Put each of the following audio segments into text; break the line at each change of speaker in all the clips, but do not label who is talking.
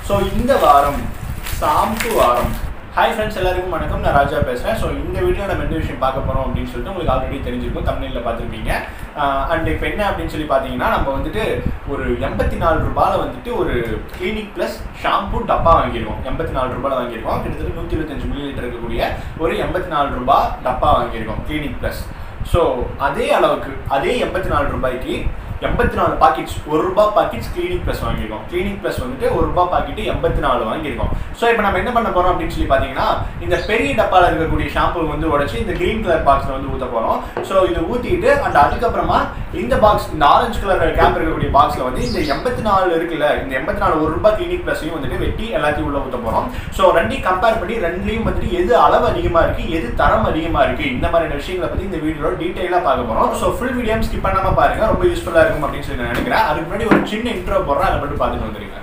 so இந்த வாரம் சாம்பு வாரம் ஹாய் ஃப்ரெண்ட்ஸ் எல்லாருக்கும் வணக்கம் நான் ராஜா பேசுகிறேன் ஸோ இந்த வீடியோ நம்ம எந்த விஷயம் பார்க்க போகிறோம் அப்படின்னு சொல்லிட்டு உங்களுக்கு ஆல்ரெடி தெரிஞ்சிருக்கும் தமிழில் பார்த்துருப்பீங்க அண்ட் இப்போ என்ன அப்படின்னு சொல்லி பார்த்தீங்கன்னா நம்ம வந்துட்டு ஒரு எண்பத்தி நாலு ரூபாயில் வந்துட்டு ஒரு கிளினிக் ப்ளஸ் ஷாம்பு டப்பா வாங்கியிருக்கோம் எண்பத்தி நாலு ரூபாயில் வாங்கியிருக்கோம் கிட்டத்தட்ட நூற்றி இருபத்தஞ்சு மில்லி லிட்டர் இருக்கக்கூடிய ஒரு எண்பத்தி நாலு ரூபாய் டப்பா வாங்கியிருக்கோம் கிளினிக் ப்ளஸ் ஸோ அதே அளவுக்கு அதே எண்பத்தி நாலு ரூபாய்க்கு எண்பத்தி நாலு பாக்கெட்ஸ் ஒரு ரூபாய் பாக்கெட்ஸ் கிளினிக் ப்ளஸ் வாங்கியிருக்கோம் கிளினிக் ப்ளஸ் வந்துட்டு ஒரு ரூபாய் பாக்கெட்டு எண்பத்தி நாலு வாங்கியிருக்கோம் ஸோ இப்போ நம்ம என்ன பண்ண போறோம் அப்படின்னு சொல்லி பார்த்தீங்கன்னா இந்த பெரிய டப்பாவில் இருக்கக்கூடிய ஷாம்பு வந்து உடச்சி இந்த கிரீன் கலர் பாக்ஸில் வந்து ஊற்ற போகிறோம் ஸோ இது ஊற்றிட்டு அண்ட் அதுக்கப்புறமா இந்த பாக்ஸ் இந்த ஆரஞ்சு கலர் கேப் இருக்கக்கூடிய பாக்ஸில் வந்து இந்த எண்பத்தி நாலு இருக்குல்ல இந்த எண்பத்தி நாலு ஒரு ரூபாய் கிளினிக் ப்ளஸையும் வந்துட்டு வெட்டி எல்லாத்தையும் உள்ள ஊற்ற போகிறோம் ஸோ ரெண்டையும் கம்பேர் பண்ணி ரெண்டுலையும் வந்துட்டு எது அளவு அதிகமாக இருக்குது எது தரம் அதிகமாக இருக்குது இந்த மாதிரியான விஷயங்களை பற்றி இந்த வீடியோவில் டீட்டெயிலாக பார்க்க போகிறோம் ஸோ ஃபுல் வீடியோ ஸ்கிப் பண்ணாமல் பாருங்க ரொம்ப யூஸ்ஃபுல்லாக இருக்கும் அப்படின்னு சொல்லி நான் நினைக்கிறேன் அதுக்கு முன்னாடி ஒரு சின்ன இன்ட்ரோ போடுறேன் அதை மட்டும் பார்த்துட்டு வந்துருங்க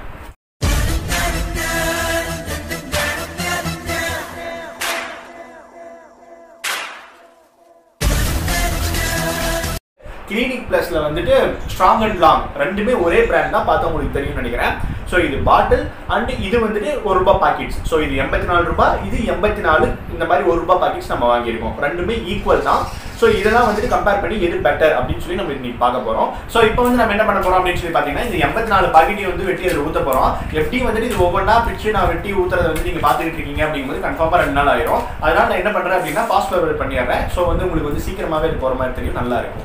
கிளினிக் பிளஸ்ல வந்துட்டு ஸ்ட்ராங் அண்ட் லாங் ரெண்டுமே ஒரே பிராண்ட் தான் பார்த்தா உங்களுக்கு தெரியும்னு நினைக்கிறேன் ஸோ இது பாட்டில் அண்ட் இது வந்துட்டு ஒரு ரூபாய் பாக்கெட்ஸ் ஸோ இது எண்பத்தி நாலு ரூபாய் இது எண்பத்தி நாலு இந்த மாதிரி ஒரு ரூபாய் பாக்கெட்ஸ் நம்ம வாங்கியிருக்கோம் ரெண்டுமே ஈக்குவல் தான் ஸோ இதெல்லாம் வந்துட்டு கம்பேர் பண்ணி எது பெட்டர் அப்படின்னு சொல்லி நம்ம இன்னைக்கு பார்க்க போறோம் ஸோ இப்போ வந்து நம்ம என்ன பண்ண போறோம் அப்படின்னு சொல்லி பார்த்தீங்கன்னா இந்த எண்பத்தி நாலு பாக்கெட்டையும் வந்து வெட்டி அதில் ஊற்ற போறோம் எப்படி வந்துட்டு இது ஒவ்வொன்றா பிடிச்சு நான் வெட்டி ஊத்துறத வந்து நீங்க பார்த்துக்கிட்டு இருக்கீங்க அப்படிங்கும்போது கன்ஃபார்மாக ரெண்டு நாள் ஆயிரும் அதனால நான் என்ன பண்றேன் அப்படின்னா ஃபாஸ்ட் ஃபார்வர்ட் பண்ணிடுறேன் ஸோ வந்து உங்களுக்கு வந்து சீக்கிரமாவே இது போற மாதிரி தெரியும் நல்லா இருக்கும்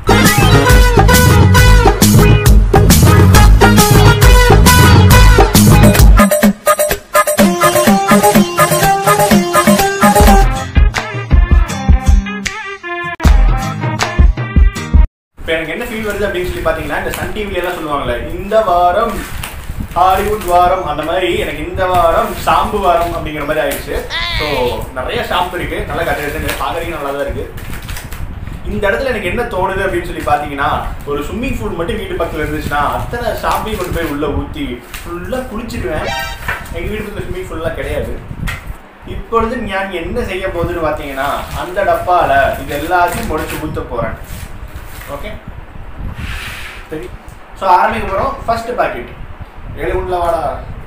இப்போ எனக்கு என்ன ஃபீல் வருது அப்படின்னு சொல்லி பார்த்தீங்கன்னா இந்த சன் டிவில எல்லாம் சொல்லுவாங்கல்ல இந்த வாரம் ஹாலிவுட் வாரம் அந்த மாதிரி எனக்கு இந்த வாரம் ஷாம்பு வாரம் அப்படிங்கிற மாதிரி ஆயிடுச்சு ஸோ நிறைய ஷாம்பு இருக்கு நல்லா கட்ட எடுத்து பார்க்கறதுக்கு நல்லா தான் இருக்கு இந்த இடத்துல எனக்கு என்ன தோணுது அப்படின்னு சொல்லி பார்த்தீங்கன்னா ஒரு ஸ்விம்மிங் பூல் மட்டும் வீட்டு பக்கத்தில் இருந்துச்சுன்னா அத்தனை ஷாம்பையும் கொண்டு போய் உள்ள ஊற்றி ஃபுல்லாக குளிச்சிடுவேன் எங்கள் வீட்டு பக்கத்தில் ஸ்விம்மிங் ஃபூல்லாம் கிடையாது இப்பொழுது நான் என்ன செய்ய போகுதுன்னு பார்த்தீங்கன்னா அந்த டப்பால இது எல்லாத்தையும் முடிச்சு ஊற்ற போகிறேன் ஓகே சரி ஸோ ஆரம்பிக்க போகிறோம் ஃபர்ஸ்ட் பாக்கெட் ஏழு உள்ள வாடா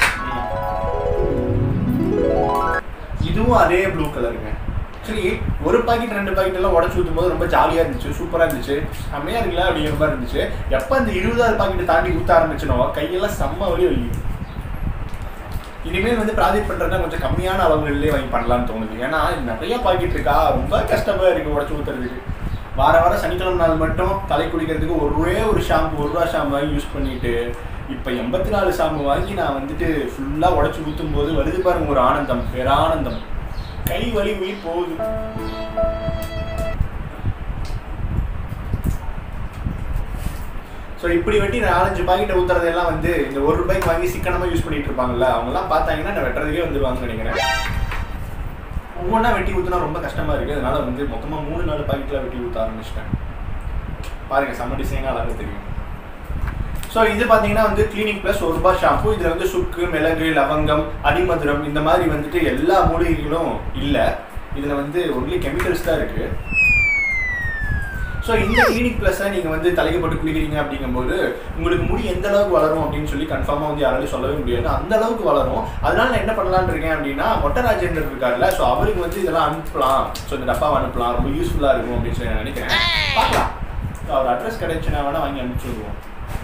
இதுவும் அதே ப்ளூ கலருங்க சரி ஒரு பாக்கெட் ரெண்டு பாக்கெட் எல்லாம் உடச்சு ஊற்றும் போது ரொம்ப ஜாலியாக இருந்துச்சு சூப்பராக இருந்துச்சு செம்மையாக இருக்குல்ல அப்படிங்கிற மாதிரி இருந்துச்சு எப்போ அந்த இருபதாவது பாக்கெட் தாண்டி ஊற்ற ஆரம்பிச்சனோ கையெல்லாம் செம்ம வழி வலி இனிமேல் வந்து ப்ராஜெக்ட் பண்ணுறதுனா கொஞ்சம் கம்மியான அளவுகளிலே வாங்கி பண்ணலாம்னு தோணுது ஏன்னா நிறைய பாக்கெட் இருக்கா ரொம்ப கஷ்டமாக இருக்குது உடச்சு ஊற்றுறதுக்கு வார வாரம் சனிக்கிழமை நாள் மட்டும் தலை குளிக்கிறதுக்கு ஒரே ஒரு ஷாம்பு ஒரு ரூபா ஷாம்பு வாங்கி யூஸ் பண்ணிட்டு இப்போ எண்பத்தி நாலு ஷாம்பு வாங்கி நான் வந்துட்டு ஃபுல்லாக உடச்சி ஊற்றும் போது வருது பாருங்க ஒரு ஆனந்தம் பேரானந்தம் கை வலி உயிர் போகுது ஸோ இப்படி வெட்டி நாலஞ்சு பாக்கெட்டை ஊத்துறதெல்லாம் வந்து இந்த ஒரு ரூபாய்க்கு வாங்கி சிக்கனமாக யூஸ் பண்ணிட்டு இருப்பாங்கல்ல அவங்கெல்லாம் பார்த்தாங்கன்னா நான் வெட்டுறதுக்கே வந்துருவாங்கன்னு நினைக்கிறேன் ஒவ்வொன்றா வெட்டி ஊற்றினா ரொம்ப கஷ்டமாக இருக்குது அதனால வந்து மொத்தமாக மூணு நாலு பாக்கெட்டில் வெட்டி ஊற்ற ஆரம்பிச்சிட்டேன் பாருங்கள் செம்ம டிசைனாக அழகாக தெரியும் ஸோ இது பார்த்தீங்கன்னா வந்து கிளினிக் ப்ளஸ் ஒரு ரூபாய் ஷாம்பு இதில் வந்து சுக்கு மிளகு லவங்கம் அடிமதுரம் இந்த மாதிரி வந்துட்டு எல்லா மூலிகைகளும் இல்லை இதில் வந்து ஒன்லி கெமிக்கல்ஸ் தான் இருக்குது ஸோ இந்த கிளினிக் ப்ளஸ்ஸை நீங்கள் வந்து தலைக்கு போட்டு குளிக்கிறீங்க அப்படிங்கும்போது உங்களுக்கு முடி எந்த அளவுக்கு வளரும் அப்படின்னு சொல்லி கன்ஃபார்மாக வந்து யாராலையும் சொல்லவே முடியாது அந்த அளவுக்கு வளரும் அதனால நான் என்ன பண்ணலான்னு இருக்கேன் அப்படின்னா மொட்டை ராஜேந்தர் இருக்காருல்ல ஸோ அவருக்கு வந்து இதெல்லாம் அனுப்பலாம் ஸோ இந்த டப்பாவை அனுப்பலாம் ரொம்ப யூஸ்ஃபுல்லாக இருக்கும் அப்படின்னு சொல்லி நான் நினைக்கிறேன் பார்க்கலாம் அவர் அட்ரஸ் கிடைச்சுன்னா வேணால் வாங்கி அனுப்பிச்சு விடுவோம்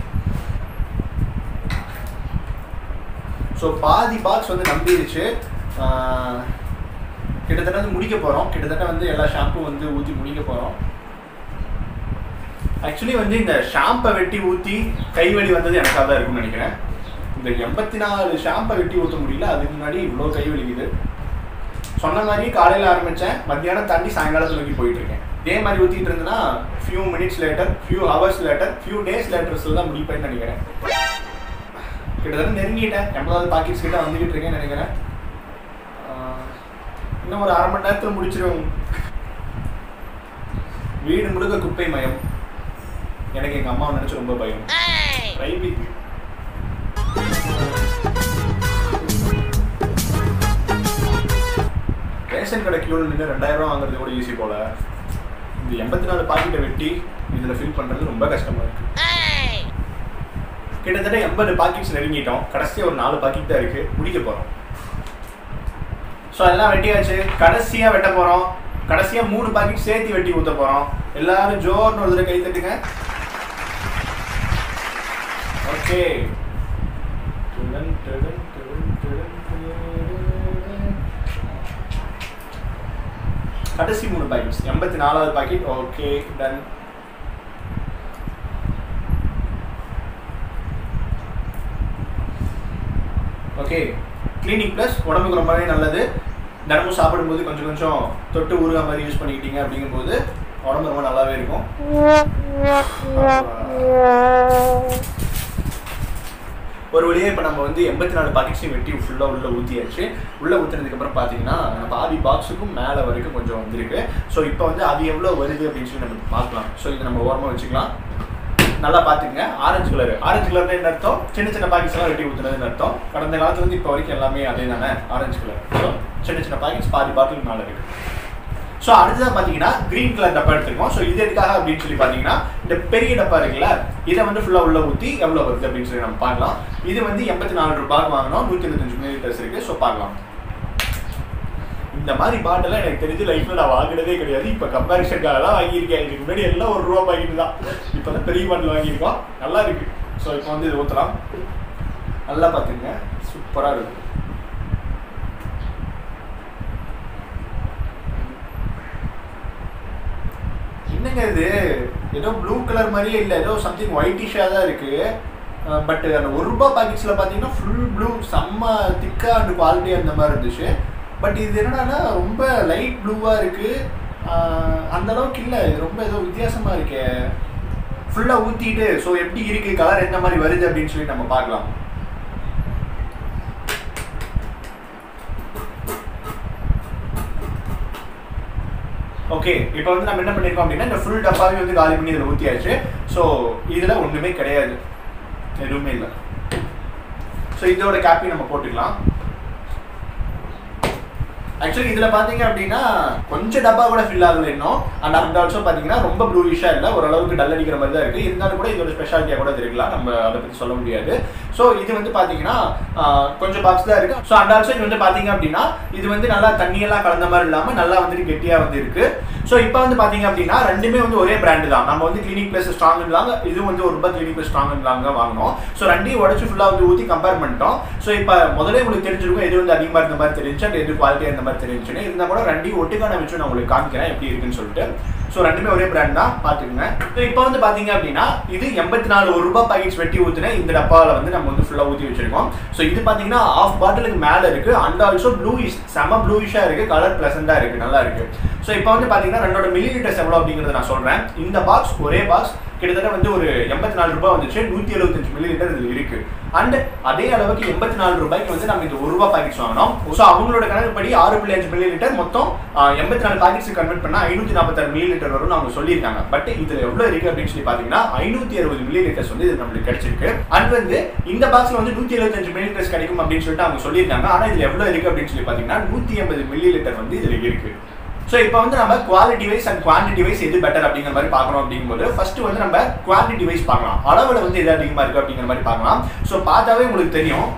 ஸோ பாதி பாக்ஸ் வந்து நம்பிடுச்சு கிட்டத்தட்ட வந்து முடிக்க போகிறோம் கிட்டத்தட்ட வந்து எல்லா ஷாம்பும் வந்து ஊற்றி முடிக்க போகிறோம் ஆக்சுவலி வந்து இந்த ஷாம்பை வெட்டி ஊற்றி கைவலி வந்தது எனக்காக தான் இருக்கும்னு நினைக்கிறேன் இந்த எண்பத்தி நாலு ஷாம்பை வெட்டி ஊற்ற முடியல அதுக்கு முன்னாடி இவ்வளோ கை வலிக்குது சொன்ன மாதிரி காலையில் ஆரம்பித்தேன் மத்தியானம் தாண்டி சாயங்காலத்தில் நோக்கி போயிட்டு இருக்கேன் இதே மாதிரி ஊற்றிட்டு இருந்தேன்னா few minutes later few hours later few days லேட்டர்ஸில் தான் முடிப்பேன்னு நினைக்கிறேன் கிட்டத்தட்ட நெருங்கிட்டேன் எண்பதாவது பாக்கெட்ஸ் கிட்ட வந்துகிட்டு இருக்கேன்னு நினைக்கிறேன் இன்னும் ஒரு அரை மணி நேரத்தில் முடிச்சிடும் வீடு முழுக்க குப்பை மயம் எனக்கு எங்க அம்மாவை நினைச்சு ரொம்ப பயம் ரைபிக் ரேஷன் கடை கியூல நின்று ரெண்டாயிரம் ரூபா வாங்குறது கூட ஈஸி போல இந்த எண்பத்தி நாலு பாக்கெட்டை வெட்டி இதில் ஃபில் பண்ணுறது ரொம்ப கஷ்டமா இருக்கு கிட்டத்தட்ட எண்பது பாக்கெட்ஸ் நெருங்கிட்டோம் கடைசியாக ஒரு நாலு பாக்கெட் தான் இருக்கு முடிக்க போறோம் ஸோ எல்லாம் வெட்டியாச்சு கடைசியாக வெட்ட போறோம் கடைசியாக மூணு பாக்கெட் சேர்த்து வெட்டி ஊற்ற போறோம் எல்லாரும் ஜோர்னு ஒரு தடவை கை தட்டுங்க ஓகே கடைசி மூணு பாக்கெட்ஸ் எண்பத்தி நாலாவது packet okay done okay Clinic Plus உடம்புக்கு ரொம்பவே நல்லது தினமும் சாப்பிடும்போது கொஞ்சம் கொஞ்சம் தொட்டு ஊறுகாய் மாதிரி யூஸ் பண்ணிக்கிட்டீங்க அப்படிங்கும்போது உடம்பு ரொம்ப நல்லாவே இருக்கும் ஒரு வழியாக இப்போ நம்ம வந்து எண்பத்தி நாலு பாக்கெட்ஸையும் வெட்டி ஃபுல்லாக உள்ளே ஊற்றியாச்சு உள்ளே ஊற்றுனதுக்கப்புறம் பார்த்தீங்கன்னா பாதி பாக்ஸுக்கும் மேலே வரைக்கும் கொஞ்சம் வந்திருக்கு ஸோ இப்போ வந்து அது எவ்வளோ வருது அப்படின்னு சொல்லி நம்ம பார்க்கலாம் ஸோ இதை நம்ம ஓரமாக வச்சுக்கலாம் நல்லா பார்த்துங்க ஆரஞ்சு கலர் ஆரஞ்சு கலர்ல என்ன அர்த்தம் சின்ன சின்ன பாக்கெட்ஸ் எல்லாம் வெட்டி ஊற்றுனதுன்னு அர்த்தம் கடந்த காலத்துல இருந்து இப்போ வரைக்கும் எல்லாமே அதே தானே ஆரஞ்சு கலர் ஸோ சின்ன சின்ன பாக்கெட்ஸ் பாதி பாட்டில் மேலே இருக்கு ஸோ அடுத்ததான் பார்த்தீங்கன்னா க்ரீன் கலர் டப்பா எடுத்துருக்கோம் ஸோ இது எதுக்காக அப்படின்னு சொல்லி பார்த்தீங்கன்னா இந்த பெரிய டப்பா இருக்குல்ல இதை வந்து ஃபுல்லாக உள்ள ஊற்றி எவ்வளோ வருது அப்படின்னு சொல்லி நம்ம பார்க்கலாம் இது வந்து எண்பத்தி நாலு ரூபாய்க்கு வாங்கினோம் நூற்றி இருபத்தஞ்சு மில்லிலிட்டர்ஸ் இருக்குது ஸோ பார்க்கலாம் இந்த மாதிரி பாட்டெல்லாம் எனக்கு தெரிஞ்சு லைஃப்பில் நான் வாங்கினதே கிடையாது இப்போ கம்பேரிஷனுக்காக தான் வாங்கியிருக்கேன் இதுக்கு முன்னாடி எல்லாம் ஒரு ரூபா பாக்கெட் தான் இப்போ தான் பெரிய பாட்டில் வாங்கியிருக்கோம் நல்லா இருக்கு ஸோ இப்போ வந்து இது ஊற்றலாம் நல்லா பார்த்துங்க சூப்பராக இருக்கும் என்னங்க இது ஏதோ ப்ளூ கலர் மாதிரியே இல்லை ஏதோ சம்திங் ஒயிட்டிஷாக தான் இருக்கு பட் அந்த ஒரு ரூபா பாக்கெட்ஸில் பார்த்தீங்கன்னா ஃபுல் ப்ளூ செம்ம திக்காக அண்ட் குவாலிட்டி அந்த மாதிரி இருந்துச்சு பட் இது என்னடான்னா ரொம்ப லைட் ப்ளூவாக இருக்கு அந்த அளவுக்கு இல்லை இது ரொம்ப ஏதோ வித்தியாசமாக இருக்கே ஃபுல்லாக ஊற்றிட்டு ஸோ எப்படி இருக்கு கலர் எந்த மாதிரி வருது அப்படின்னு சொல்லி நம்ம பார்க்கலாம் ஓகே இப்போ வந்து நம்ம என்ன பண்ணியிருக்கோம் அப்படின்னா இந்த ஃபுல் டப்பாவே வந்து காலி பண்ணி இதில் ஊற்றியாச்சு ஸோ இதில் ஒன்றுமே கிடையாது எதுவுமே இல்லை ஸோ இதோட கேப்பி நம்ம போட்டுக்கலாம் ஆக்சுவலி இதில் பார்த்தீங்க அப்படின்னா கொஞ்சம் டப்பா கூட ஃபில் ஆகல இன்னும் அண்ட் அந்த ஆல்சோ பார்த்தீங்கன்னா ரொம்ப ப்ளூயிஷாக இல்லை ஓரளவுக்கு டல் அடிக்கிற மாதிரி தான் இருக்குது இருந்தாலும் கூட இதோட ஸ்பெஷாலிட்டியாக கூட இருக்கலாம் நம்ம அதை பற்றி சொல்ல முடியாது ஸோ இது வந்து பார்த்தீங்கன்னா கொஞ்சம் பாக்ஸ் தான் இருக்குது ஸோ அண்ட் ஆல்சோ இது வந்து பார்த்தீங்க அப்படின்னா இது வந்து நல்லா தண்ணியெல்லாம் கலந்த மாதிரி இல்லாமல் நல்லா வந்துட்டு கெட்டியாக வந்து இருக்கு ஸோ இப்போ வந்து பார்த்தீங்க அப்படின்னா ரெண்டுமே வந்து ஒரே பிராண்டு தான் நம்ம வந்து கிளினிக் ப்ளஸ் ஸ்ட்ராங் இல்லாங்க இது வந்து ஒரு ரூபாய் கிளினிக் ப்ளஸ் ஸ்ட்ராங் இல்லாங்க வாங்கினோம் ஸோ ரெண்டையும் உடச்சு ஃபுல்லாக வந்து ஊற்றி கம்பேர் பண்ணிட்டோம் ஸோ இப்போ முதல்ல உங்களுக்கு தெரிஞ்சிருக்கும் எது வந்து அதிகமாக இருந்த மாதிரி தெரிஞ்சு அண்ட் எது குவாலிட்டியாக இருந்த மாதிரி தெரிஞ்சுன்னு இருந்தால் கூட ரெண்டையும் ஒட்டுக்கான வச்சு நான் உங்களுக்கு காமிக்கிறேன் எப்படி இருக்குன்னு சொல்லிட்டு ஸோ ரெண்டுமே ஒரே பிராண்ட் தான் பார்த்துக்கோங்க ஸோ இப்போ வந்து பார்த்தீங்க அப்படின்னா இது எண்பத்தி நாலு ஒரு ரூபாய் பாக்கெட்ஸ் வெட்டி ஊற்றின இந்த டப்பாவில் வந்து நம்ம வந்து ஃபுல்லாக ஊற்றி வச்சிருக்கோம் ஸோ இது பார்த்தீங்கன்னா ஆஃப் பாட்டிலுக்கு மேலே இருக்கு அண்ட் ஆல்சோ ப்ளூயிஷ் செம ப்ளூயிஷாக இருக்கு கலர் ப்ளசண்டாக இருக்கு நல்லா இருக்கு ஸோ இப்போ வந்து பார்த்தீங்கன்னா ரெண்டோட மில்லி லிட்டர்ஸ் எவ்வளோ அப்படிங்கிறத நான் சொல்கிறேன் இந்த பாக்ஸ் ஒரே பாக்ஸ் கிட்டத்தட்ட வந்து ஒரு எண்பத்தி நாலு ரூபாய் வந்துச்சு நூற்றி எழுபத்தஞ்சு மில்லி லிட்டர் இதில் இருக்கு அண்ட் அதே அளவுக்கு எண்பத்தி நாலு ரூபாய்க்கு வந்து நம்ம இந்த ஒரு ரூபாய் பாக்கெட்ஸ் வாங்கினோம் ஸோ அவங்களோட கணக்குப்படி ஆறு புள்ளி அஞ்சு மில்லி லிட்டர் மொத்தம் எண்பத்தி நாலு பாக்கெட்ஸ் கன்வெர்ட் பண்ணால் ஐநூற்றி நாற்பத்தாறு மில்லி லிட்டர் வரும்னு அவங்க சொல்லியிருக்காங்க பட் இதில் எவ்வளோ இருக்கு அப்படின்னு சொல்லி பார்த்தீங்கன்னா ஐநூற்றி அறுபது மில்லி லிட்டர்ஸ் வந்து இது நம்மளுக்கு கிடைச்சிருக்கு அண்ட் வந்து இந்த பாக்ஸில் வந்து நூற்றி எழுபத்தஞ்சு மில்லி லிட்டர்ஸ் கிடைக்கும் அப்படின்னு சொல்லிட்டு அவங்க சொல்லியிருக்காங்க ஆனால் இதில் எவ்வளோ இருக்கு அப்படின்னு சொல்லி பார்த்தீங்கன்னா நூற்றி எண்பது மில்லி லிட்டர் வந்து இதில் இருக்கு ஸோ இப்போ வந்து நம்ம quality wise and quantity wise எது பெட்டர் அப்படிங்கிற மாதிரி பார்க்கணும் அப்படிங்கும்போது ஃபர்ஸ்ட் வந்து நம்ம குவான்டிட்டி வைஸ் பார்க்கலாம் அளவில் வந்து எது அதிகமாக இருக்கு அப்படிங்கிற மாதிரி பார்க்கலாம் ஸோ பார்த்தாவே உங்களுக்கு தெரியும்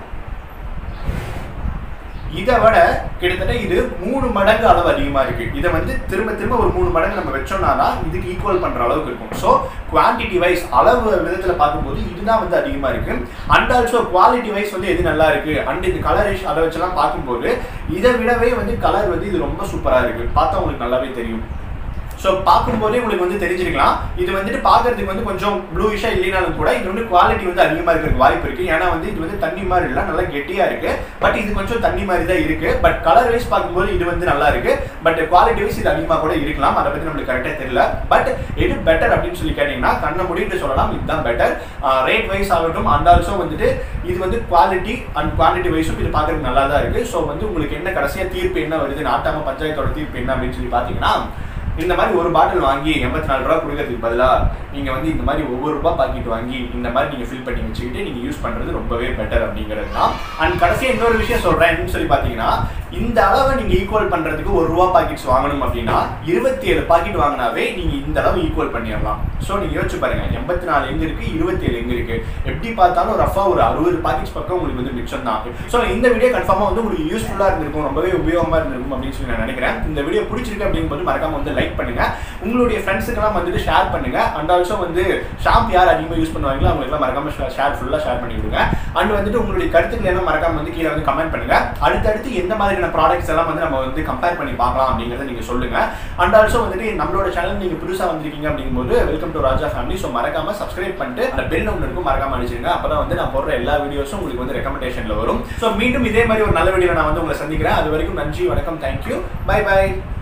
இதை விட கிட்டத்தட்ட இது மூணு மடங்கு அளவு அதிகமாக இருக்கு இதை வந்து திரும்ப திரும்ப ஒரு மூணு மடங்கு நம்ம வச்சோம்னா தான் இதுக்கு ஈக்குவல் பண்ற அளவுக்கு இருக்கும் ஸோ குவான்டிட்டி வைஸ் அளவு விதத்தில் பார்க்கும்போது இதுதான் வந்து அதிகமாக இருக்கு அண்ட் ஆல்சோ குவாலிட்டி வைஸ் வந்து எது நல்லா இருக்கு அண்ட் இந்த கலரிஷ் அதை வச்செல்லாம் பார்க்கும்போது இதை விடவே வந்து கலர் வந்து இது ரொம்ப சூப்பராக இருக்கு பார்த்தா உங்களுக்கு நல்லாவே தெரியும் ஸோ பார்க்கும்போதே உங்களுக்கு வந்து தெரிஞ்சிருக்கலாம் இது வந்துட்டு பார்க்கறதுக்கு வந்து கொஞ்சம் ப்ளூயிஷா இல்லைனாலும் கூட இது வந்து குவாலிட்டி வந்து அதிகமாக இருக்கிறதுக்கு வாய்ப்பு இருக்கு ஏன்னா வந்து இது வந்து தண்ணி மாதிரி இல்லை நல்லா கெட்டியா இருக்கு பட் இது கொஞ்சம் தண்ணி மாதிரி தான் இருக்கு பட் கலர் வைஸ் பார்க்கும்போது இது வந்து நல்லா இருக்கு பட் குவாலிட்டி வைஸ் இது அதிகமாக கூட இருக்கலாம் அதை பத்தி நம்மளுக்கு கரெக்டாக தெரியல பட் எது பெட்டர் அப்படின்னு சொல்லி கேட்டீங்கன்னா கண்ணை முடிட்டு சொல்லலாம் இதுதான் பெட்டர் ரேட் வைஸ் ஆகட்டும் அண்ட் ஆல்சோ வந்துட்டு இது வந்து குவாலிட்டி அண்ட் குவான்டிட்டி வைஸும் இது பார்க்கறதுக்கு நல்லா தான் இருக்கு ஸோ வந்து உங்களுக்கு என்ன கடைசியா தீர்ப்பு என்ன வருது நாட்டாம பஞ்சாயத்தோட தீர்ப்பு என்ன அப்படின்னு சொல்லி பார்த்தீங்கன்னா இந்த மாதிரி ஒரு பாட்டில் வாங்கி எண்பத்தி நாலு ரூபா கொடுக்கறதுக்கு பதிலாக நீங்கள் வந்து இந்த மாதிரி ஒவ்வொரு ரூபா பாக்கெட் வாங்கி இந்த மாதிரி நீங்கள் ஃபில் பண்ணி வச்சுக்கிட்டு நீங்கள் யூஸ் பண்ணுறது ரொம்பவே பெட்டர் அப்படிங்கிறது தான் அண்ட் கடைசியாக இன்னொரு விஷயம் சொல்கிறேன் என்னன்னு சொல்லி பார்த்தீங்கன்னா இந்த அளவை நீங்க ஈக்குவல் பண்றதுக்கு ஒரு ரூபா பாக்கெட்ஸ் வாங்கணும் அப்படின்னா இருபத்தி ஏழு பாக்கெட் வாங்கினாவே நீங்க இந்த அளவு ஈக்குவல் பண்ணிடலாம் ஸோ நீங்க யோசிச்சு பாருங்க எண்பத்தி நாலு எங்க இருக்கு இருபத்தி ஏழு எங்க இருக்கு எப்படி பார்த்தாலும் ரஃபா ஒரு அறுபது பாக்கெட்ஸ் பக்கம் உங்களுக்கு வந்து மிச்சம் தான் ஸோ இந்த வீடியோ கன்ஃபார்மா வந்து உங்களுக்கு யூஸ்ஃபுல்லா இருந்திருக்கும் ரொம்பவே உபயோகமா இருந்திருக்கும் அப்படின்னு சொல்லி நான் நினைக்கிறேன் இந்த வீடியோ பிடிச்சிருக்கு அப்படிங்கும்போது மறக்காம வந்து லைக் பண்ணுங்க உங்களுடைய ஃப்ரெண்ட்ஸுக்கெல்லாம் வந்துட்டு ஷேர் பண்ணுங்க அண்ட் ஆல்சோ வந்து ஷாப் யார் அதிகமாக யூஸ் பண்ணுவாங்களோ அவங்களுக்குலாம் மறக்காம ஷேர் ஃபுல்லாக ஷேர் பண்ணி விடுங்க அண்ட் வந்துட்டு உங்களுடைய கருத்துக்கள் எல்லாம் மறக்காம வந்து கீழே வந்து கமெண்ட் பண்ணுங்க அடுத்தடுத்து எந்த மாதிரியான ப்ராடக்ட்ஸ் எல்லாம் வந்து நம்ம வந்து கம்பேர் பண்ணி பார்க்கலாம் அப்படிங்கறத நீங்க சொல்லுங்க அண்ட் ஆல்சோ வந்துட்டு நம்மளோட சேனல் நீங்க புதுசா வந்திருக்கீங்க அப்படிங்கும்போது welcome to Raja family so மறக்காம சப்ஸ்கிரைப் பண்ணிட்டு அந்த பெல் ஒன்று இருக்கும் மறக்காம அடிச்சிருங்க அப்பதான் வந்து நான் போடுற எல்லா வீடியோஸும் உங்களுக்கு வந்து ரெக்கமெண்டேஷன்ல வரும் ஸோ மீண்டும் இதே மாதிரி ஒரு நல்ல வீடியோ நான் வந்து உங்களை சந்திக்கிறேன் அது வரைக்கும் நன்றி வணக்கம் thank you bye bye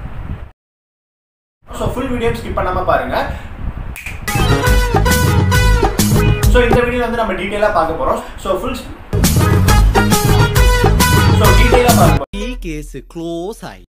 so full video skip பண்ணாம பாருங்க ஸோ இந்த வீடியோ வந்து நம்ம டீட்டெயிலாக பார்க்க போறோம் ஸோ ஃபுல் ஸோ டீட்டெயிலாக பார்க்க போறோம்
ಈ ಕೇಸ್ ಕ್ಲೋಸ್ ಆಯ್ತು